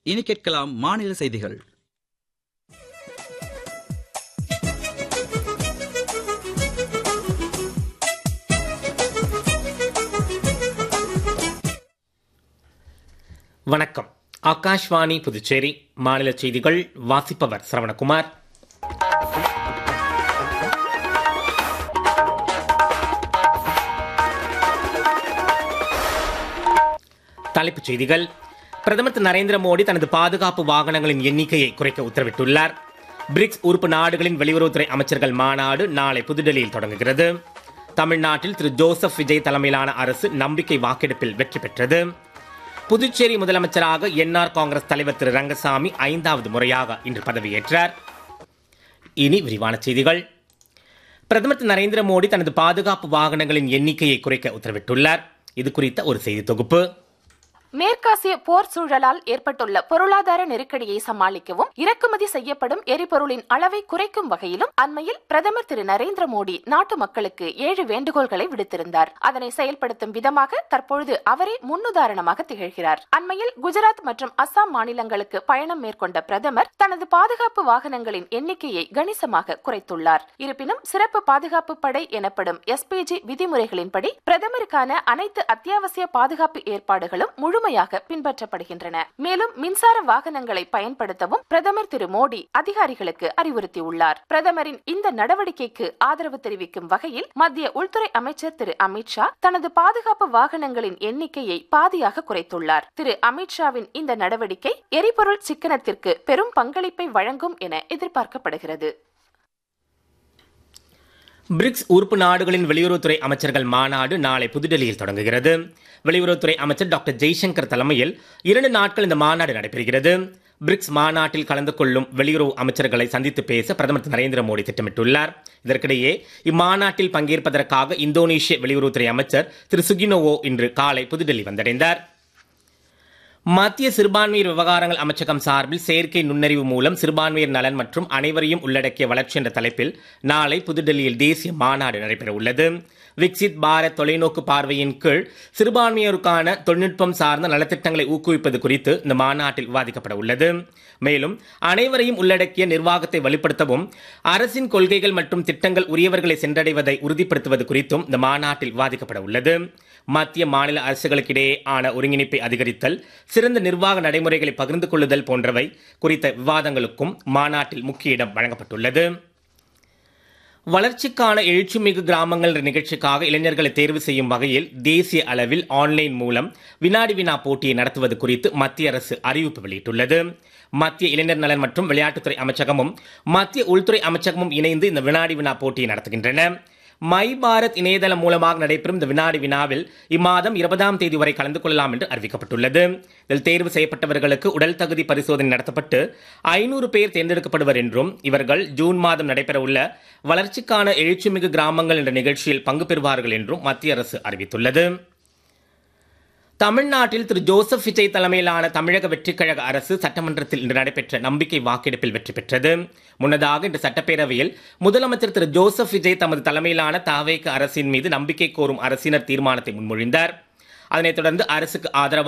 இனி கேட்கலாம் மாநில செய்திகள் வணக்கம் ஆகாஷ்வாணி புதுச்சேரி மாநில செய்திகள் வாசிப்பவர் சரவணகுமார் தலைப்புச் செய்திகள் பிரதமர் திரு நரேந்திர மோடி தனது பாதுகாப்பு வாகனங்களின் எண்ணிக்கையை குறைக்க உத்தரவிட்டுள்ளார் பிரிக்ஸ் உறுப்பு நாடுகளின் வெளியுறவுத்துறை அமைச்சர்கள் மாநாடு நாளை புதுடெல்லியில் தொடங்குகிறது தமிழ்நாட்டில் திரு ஜோசப் விஜய் தலைமையிலான அரசு நம்பிக்கை வாக்கெடுப்பில் வெற்றி பெற்றது புதுச்சேரி முதலமைச்சராக என்ஆர் காங்கிரஸ் தலைவர் திரு ரங்கசாமி ஐந்தாவது முறையாக இன்று பதவியேற்றார் இனி விரிவான செய்திகள் பிரதமர் திரு நரேந்திர மோடி தனது பாதுகாப்பு வாகனங்களின் எண்ணிக்கையை குறைக்க உத்தரவிட்டுள்ளார் இது குறித்த ஒரு செய்தி தொகுப்பு மேற்காசிய போர் சூழலால் ஏற்பட்டுள்ள பொருளாதார நெருக்கடியை சமாளிக்கவும் இறக்குமதி செய்யப்படும் எரிபொருளின் அளவை குறைக்கும் வகையிலும் அண்மையில் பிரதமர் திரு நரேந்திர மோடி நாட்டு மக்களுக்கு ஏழு வேண்டுகோள்களை விடுத்திருந்தார் அதனை செயல்படுத்தும் விதமாக தற்பொழுது அவரே முன்னுதாரணமாக திகழ்கிறார் அண்மையில் குஜராத் மற்றும் அஸ்ஸாம் மாநிலங்களுக்கு பயணம் மேற்கொண்ட பிரதமர் தனது பாதுகாப்பு வாகனங்களின் எண்ணிக்கையை கணிசமாக குறைத்துள்ளார் இருப்பினும் சிறப்பு பாதுகாப்பு படை எனப்படும் எஸ்பிஜி விதிமுறைகளின்படி பிரதமருக்கான அனைத்து அத்தியாவசிய பாதுகாப்பு ஏற்பாடுகளும் முழு முழுமையாக பின்பற்றப்படுகின்றன மேலும் மின்சார வாகனங்களை பயன்படுத்தவும் பிரதமர் திரு மோடி அதிகாரிகளுக்கு அறிவுறுத்தியுள்ளார் பிரதமரின் இந்த நடவடிக்கைக்கு ஆதரவு தெரிவிக்கும் வகையில் மத்திய உள்துறை அமைச்சர் திரு அமித்ஷா தனது பாதுகாப்பு வாகனங்களின் எண்ணிக்கையை பாதியாக குறைத்துள்ளார் திரு அமித்ஷாவின் இந்த நடவடிக்கை எரிபொருள் சிக்கனத்திற்கு பெரும் பங்களிப்பை வழங்கும் என எதிர்பார்க்கப்படுகிறது பிரிக்ஸ் உறுப்பு நாடுகளின் வெளியுறவுத்துறை அமைச்சர்கள் மாநாடு நாளை புதுடெல்லியில் தொடங்குகிறது வெளியுறவுத்துறை அமைச்சர் டாக்டர் ஜெய்சங்கர் தலைமையில் இரண்டு நாட்கள் இந்த மாநாடு நடைபெறுகிறது பிரிக்ஸ் மாநாட்டில் கலந்து கொள்ளும் வெளியுறவு அமைச்சர்களை சந்தித்து பேச பிரதமர் திரு நரேந்திர மோடி திட்டமிட்டுள்ளார் இதற்கிடையே இம்மாநாட்டில் பங்கேற்பதற்காக இந்தோனேஷிய வெளியுறவுத்துறை அமைச்சர் திரு சுகினோவோ இன்று காலை புதுடெல்லி வந்தடைந்தார் மத்திய சிறுபான்மையர் விவகாரங்கள் அமைச்சகம் சார்பில் செயற்கை நுண்ணறிவு மூலம் சிறுபான்மையர் நலன் மற்றும் அனைவரையும் உள்ளடக்கிய வளர்ச்சி என்ற தலைப்பில் நாளை புதுடெல்லியில் தேசிய மாநாடு நடைபெற உள்ளது விக்சித் பாரத் தொலைநோக்கு பார்வையின் கீழ் சிறுபான்மையோருக்கான தொழில்நுட்பம் சார்ந்த நலத்திட்டங்களை ஊக்குவிப்பது குறித்து இந்த மாநாட்டில் விவாதிக்கப்பட உள்ளது மேலும் அனைவரையும் உள்ளடக்கிய நிர்வாகத்தை வலுப்படுத்தவும் அரசின் கொள்கைகள் மற்றும் திட்டங்கள் உரியவர்களை சென்றடைவதை உறுதிப்படுத்துவது குறித்தும் இந்த மாநாட்டில் விவாதிக்கப்பட உள்ளது மத்திய மாநில அரசுகளுக்கிடையே ஆன ஒருங்கிணைப்பை அதிகரித்தல் சிறந்த நிர்வாக நடைமுறைகளை பகிர்ந்து கொள்ளுதல் போன்றவை குறித்த விவாதங்களுக்கும் மாநாட்டில் முக்கிய இடம் வழங்கப்பட்டுள்ளது வளர்ச்சிக்கான எழுச்சிமிகு கிராமங்கள் என்ற நிகழ்ச்சிக்காக இளைஞர்களை தேர்வு செய்யும் வகையில் தேசிய அளவில் ஆன்லைன் மூலம் வினாடி வினா போட்டியை நடத்துவது குறித்து மத்திய அரசு அறிவிப்பு வெளியிட்டுள்ளது மத்திய இளைஞர் நலன் மற்றும் விளையாட்டுத்துறை அமைச்சகமும் மத்திய உள்துறை அமைச்சகமும் இணைந்து இந்த வினாடி வினா போட்டியை நடத்துகின்றன மை பாரத் இணையதளம் மூலமாக நடைபெறும் இந்த வினாடி வினாவில் இம்மாதம் இருபதாம் தேதி வரை கலந்து கொள்ளலாம் என்று அறிவிக்கப்பட்டுள்ளது இதில் தேர்வு செய்யப்பட்டவர்களுக்கு உடல் தகுதி பரிசோதனை நடத்தப்பட்டு ஐநூறு பேர் தேர்ந்தெடுக்கப்படுவர் என்றும் இவர்கள் ஜூன் மாதம் நடைபெறவுள்ள வளர்ச்சிக்கான எழுச்சிமிகு கிராமங்கள் என்ற நிகழ்ச்சியில் பங்கு பெறுவார்கள் என்றும் மத்திய அரசு அறிவித்துள்ளது தமிழ்நாட்டில் திரு ஜோசப் விஜய் தலைமையிலான தமிழக வெற்றிக்கழக அரசு சட்டமன்றத்தில் இன்று நடைபெற்ற நம்பிக்கை வாக்கெடுப்பில் வெற்றி பெற்றது முன்னதாக இன்று சட்டப்பேரவையில் முதலமைச்சர் திரு ஜோசப் விஜய் தமது தலைமையிலான தாவேக்கு அரசின் மீது நம்பிக்கை கோரும் அரசினர் தீர்மானத்தை முன்மொழிந்தார் அதனைத் தொடர்ந்து அரசுக்கு ஆதரவாக